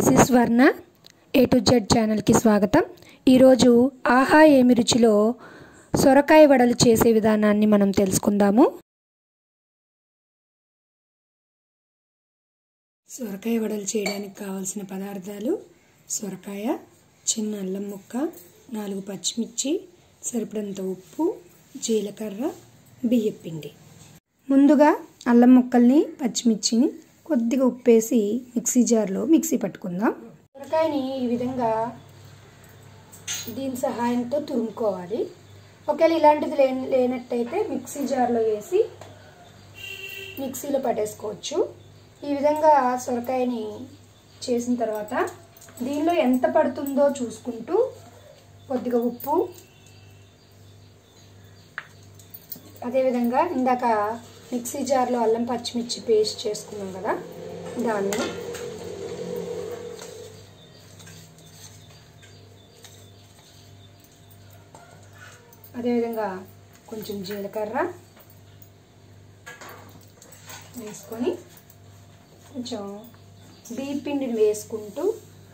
this is వర్ణ A to Z ఛానల్కి స్వాగతం ఈరోజు ఆహా ఏమి రుచిలో సొరకాయ వడలు చేసే విధానాన్ని మనం తెలుసుకుందాము సొరకాయ వడలు చేయడానికి కావాల్సిన పదార్థాలు సొరకాయ చిన్న అల్లం ముక్క నాలుగు పచ్చిమిర్చి సరిపడంత ఉప్పు జీలకర్ర బియ్యపిండి ముందుగా అల్లం ముక్కల్ని పచ్చిమిర్చిని కొద్దిగా ఉప్పేసి మిక్సీ జార్లో మిక్సీ పట్టుకుందాం సొరకాయని ఈ విధంగా దీని సహాయంతో తురుముకోవాలి ఒకవేళ ఇలాంటిది లే లేనట్టయితే మిక్సీ జార్లో వేసి మిక్సీలో పట్టేసుకోవచ్చు ఈ విధంగా సొరకాయని చేసిన తర్వాత దీనిలో ఎంత పడుతుందో చూసుకుంటూ కొద్దిగా ఉప్పు అదేవిధంగా ఇందాక మిక్సీ జార్లో అల్లం పచ్చిమిర్చి పేస్ట్ చేసుకున్నాం కదా దాన్ని అదేవిధంగా కొంచెం జీలకర్ర వేసుకొని కొంచెం బియ్య పిండిని వేసుకుంటూ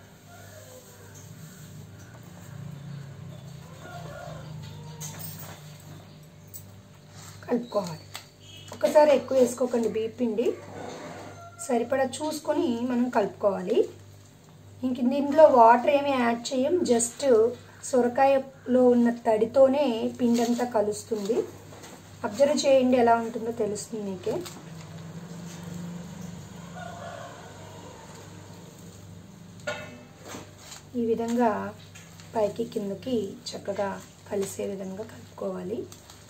కలుపుకోవాలి ఒకసారి ఎక్కువ వేసుకోకండి బియ్య పిండి సరిపడా చూసుకొని మనం కలుపుకోవాలి ఇంక దీంట్లో వాటర్ ఏమీ యాడ్ చేయం జస్ట్ సొరకాయలో ఉన్న తడితోనే పిండి అంతా కలుస్తుంది అబ్జర్వ్ చేయండి ఎలా ఉంటుందో తెలుస్తుంది మీకే ఈ విధంగా పైకి కిందకి చక్కగా కలిసే విధంగా కలుపుకోవాలి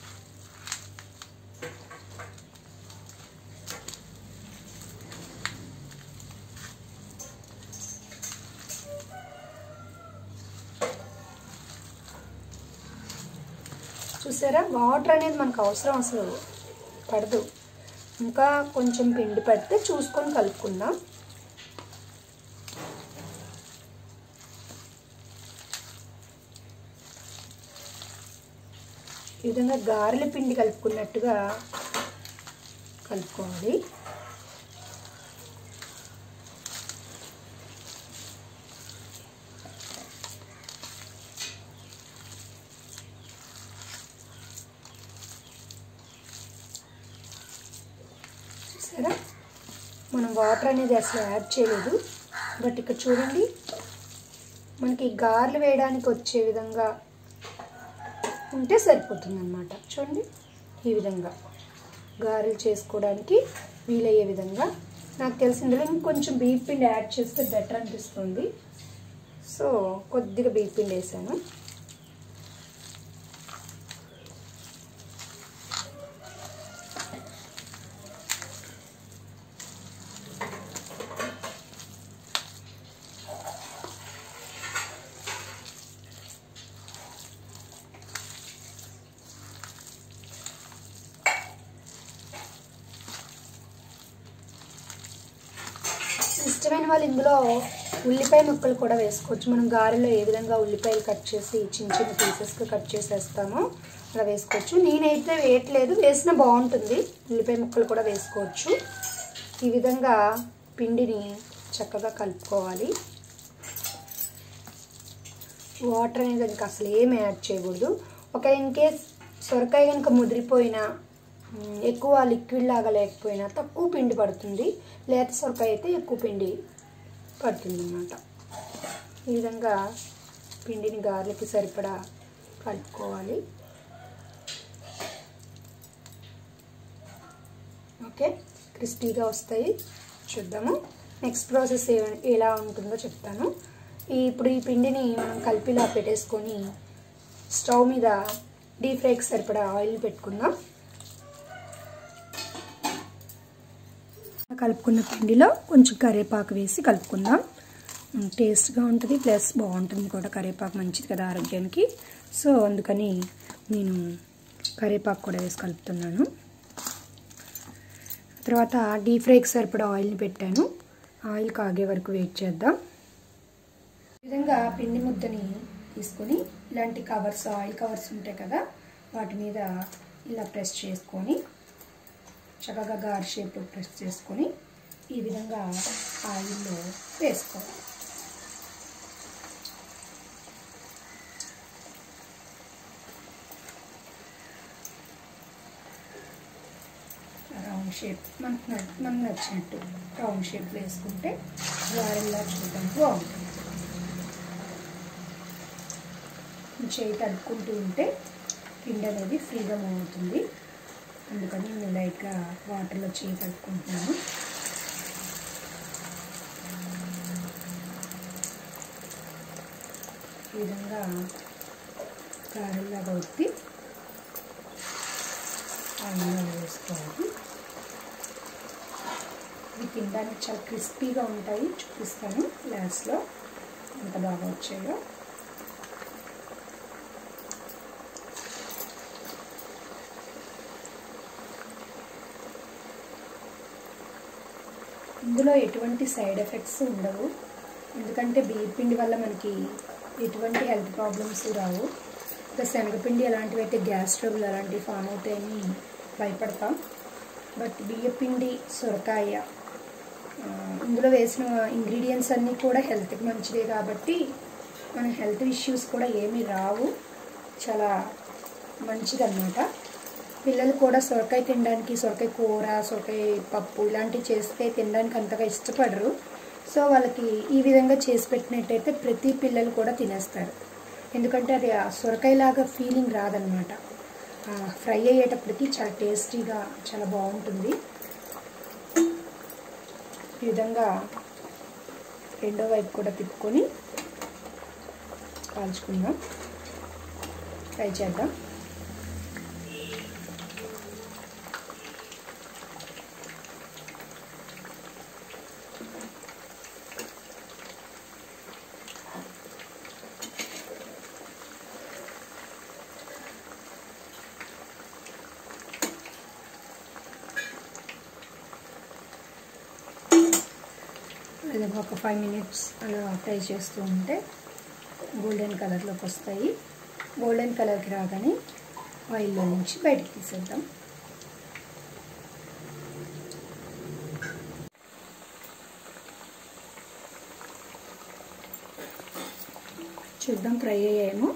చూసారా వాటర్ అనేది మనకు అవసరం అసలు పడదు ఇంకా కొంచెం పిండి పడితే చూసుకొని కలుపుకుందాం ఈ విధంగా గారెల పిండి కలుపుకున్నట్టుగా కలుపుకోవాలి చూసారా మనం వాటర్ అనేది అసలు యాడ్ చేయలేదు బట్ ఇక్కడ చూడండి మనకి గారెలు వేయడానికి వచ్చే విధంగా ఉంటే సరిపోతుంది అనమాట చూడండి ఈ విధంగా గారెలు చేసుకోవడానికి వీలయ్యే విధంగా నాకు తెలిసిందిలో ఇంకొంచెం బీప్ పిండి యాడ్ చేస్తే బెటర్ అనిపిస్తుంది సో కొద్దిగా బీప్ పిండి వేసాను ఇష్టమైన వాళ్ళు ఇందులో ఉల్లిపాయ ముక్కలు కూడా వేసుకోవచ్చు మనం గారెలో ఏ విధంగా ఉల్లిపాయలు కట్ చేసి చిన్న చిన్న పీసెస్గా కట్ చేసేస్తామో అలా వేసుకోవచ్చు నేనైతే వేయట్లేదు వేసినా బాగుంటుంది ఉల్లిపాయ ముక్కలు కూడా వేసుకోవచ్చు ఈ విధంగా పిండిని చక్కగా కలుపుకోవాలి వాటర్ అనేది దానికి అసలు ఏం యాడ్ చేయకూడదు ఒక ఇన్ కేస్ సొరకాయ కనుక ముదిరిపోయినా ఎక్కువ లిక్విడ్ లాగా లేకపోయినా తక్కువ పిండి పడుతుంది లేత సొరకాయ అయితే ఎక్కువ పిండి పడుతుంది అన్నమాట ఈ విధంగా పిండిని గార్లకి సరిపడా కలుపుకోవాలి ఓకే క్రిస్పీగా వస్తాయి చూద్దాము నెక్స్ట్ ప్రాసెస్ ఎలా ఉంటుందో చెప్తాను ఇప్పుడు ఈ పిండిని మనం కలిపిలా పెట్టేసుకొని స్టవ్ మీద డీప్ ఫ్రైకి సరిపడా ఆయిల్ పెట్టుకుందాం కలుపుకున్న పిండిలో కొంచెం కరివేపాకు వేసి కలుపుకుందాం టేస్ట్గా ఉంటుంది ప్లస్ బాగుంటుంది కూడా కరివేపాకు మంచిది కదా ఆరోగ్యానికి సో అందుకని నేను కరివేపాకు కూడా వేసి కలుపుతున్నాను తర్వాత డీప్ ఫ్రైకి సరిపడా ఆయిల్ని పెట్టాను ఆయిల్ కాగే వరకు వెయిట్ చేద్దాం ఈ విధంగా పిండి ముద్దని తీసుకొని ఇలాంటి కవర్స్ ఆయిల్ కవర్స్ ఉంటాయి కదా వాటి మీద ఇలా ప్రెస్ చేసుకొని చక్కగా గార్ షేప్లో ప్రెస్ చేసుకొని ఈ విధంగా ఆయిల్లో వేసుకోవాలి షేప్ మనకు న- మనకు నచ్చినట్టు రౌండ్ షేప్ వేసుకుంటే గారెల్లా చూడడానికి బాగుంటుంది చేయి తడుపుకుంటూ ఉంటే పిండి అనేది ఫ్రీగా మూవ్ అవుతుంది అందుకని నేను లైట్గా వాటర్లో చేయి తడుపుకుంటున్నాను ఈ విధంగా గారెల్లాగా ఒత్తి ఆయిల్లో వేసుకోవాలి ఇవి తినడానికి చాలా క్రిస్పీగా ఉంటాయి చూపిస్తాను లాస్ట్లో ఎంత బాగా వచ్చాయో ఇందులో ఎటువంటి సైడ్ ఎఫెక్ట్స్ ఉండవు ఎందుకంటే బియ్యం పిండి వల్ల మనకి ఎటువంటి హెల్త్ ప్రాబ్లమ్స్ రావు ఇంకా శనగపిండి అలాంటివి అయితే గ్యాస్ ట్రబుల్ అలాంటివి ఫామ్ అవుతాయని భయపడతాం బట్ బియ్యపిండి సొరకాయ ఆ, ఇందులో వేసిన ఇంగ్రీడియంట్స్ అన్నీ కూడా హెల్త్కి మంచిదే కాబట్టి మన హెల్త్ ఇష్యూస్ కూడా ఏమీ రావు చాలా మంచిదన్నమాట పిల్లలు కూడా సొరకాయ తినడానికి సొరకాయ కూర సొరకాయ పప్పు ఇలాంటివి చేస్తే తినడానికి అంతగా ఇష్టపడరు సో వాళ్ళకి ఈ విధంగా చేసి పెట్టినట్టయితే ప్రతి పిల్లలు కూడా తినేస్తారు ఎందుకంటే అది ఆ సొరకాయలాగా ఫీలింగ్ రాదనమాట ఫ్రై అయ్యేటప్పటికి చాలా టేస్టీగా చాలా బాగుంటుంది ఈ విధంగా రెండో వైపు కూడా తిప్పుకొని కాల్చుకుందాం ఫ్రై చేద్దాం అది ఒక ఫైవ్ మినిట్స్ అలా ఫ్రై చేస్తూ ఉంటే గోల్డెన్ కలర్లోకి వస్తాయి గోల్డెన్ కలర్కి రాగానే ఆయిల్లో నుంచి బయటికి తీసేద్దాం చూద్దాం ఫ్రై అయ్యాయేమో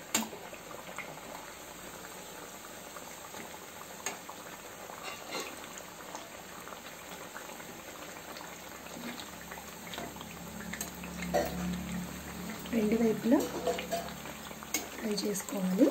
రెండు వైపులా ఫ్రై చేసుకోవాలి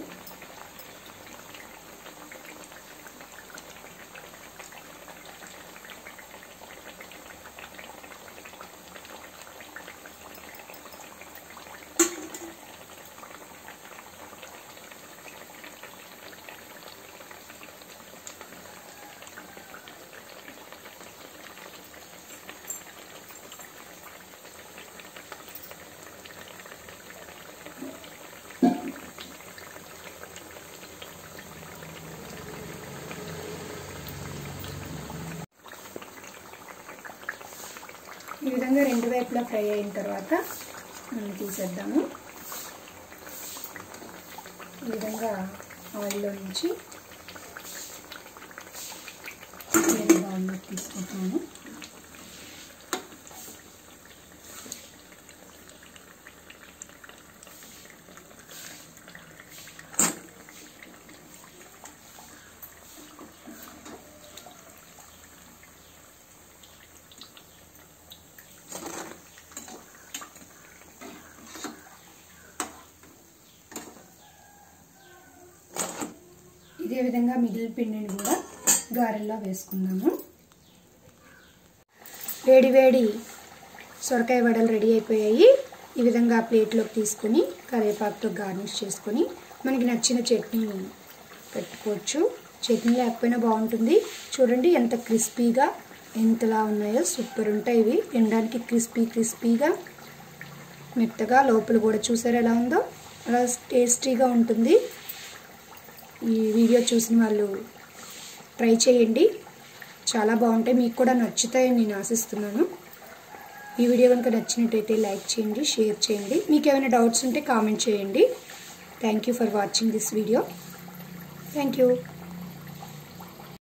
ఈ విధంగా రెండు వైపులా ఫ్రై అయిన తర్వాత మనం తీసేద్దాము ఈ విధంగా ఆయిల్లో నుంచి నేను బౌల్లో తీసుకుంటున్నాను ఇదే విధంగా మిగిలిన పిండిని కూడా గారెల్లో వేసుకుందాము వేడి వేడి సొరకాయ వడలు రెడీ అయిపోయాయి ఈ విధంగా ప్లేట్లోకి తీసుకొని కరివేపాకుతో గార్నిష్ చేసుకొని మనకి నచ్చిన చట్నీ పెట్టుకోవచ్చు చట్నీ లేకపోయినా బాగుంటుంది చూడండి ఎంత క్రిస్పీగా ఎంతలా ఉన్నాయో సూపర్ ఉంటాయి ఇవి తినడానికి క్రిస్పీ క్రిస్పీగా మెత్తగా లోపల కూడా చూసారు ఎలా ఉందో అలా టేస్టీగా ఉంటుంది ఈ వీడియో చూసిన వాళ్ళు ట్రై చేయండి చాలా బాగుంటాయి మీకు కూడా నచ్చుతాయని నేను ఆశిస్తున్నాను ఈ వీడియో కనుక నచ్చినట్టయితే లైక్ చేయండి షేర్ చేయండి మీకు ఏమైనా డౌట్స్ ఉంటే కామెంట్ చేయండి thank you for watching this video thank you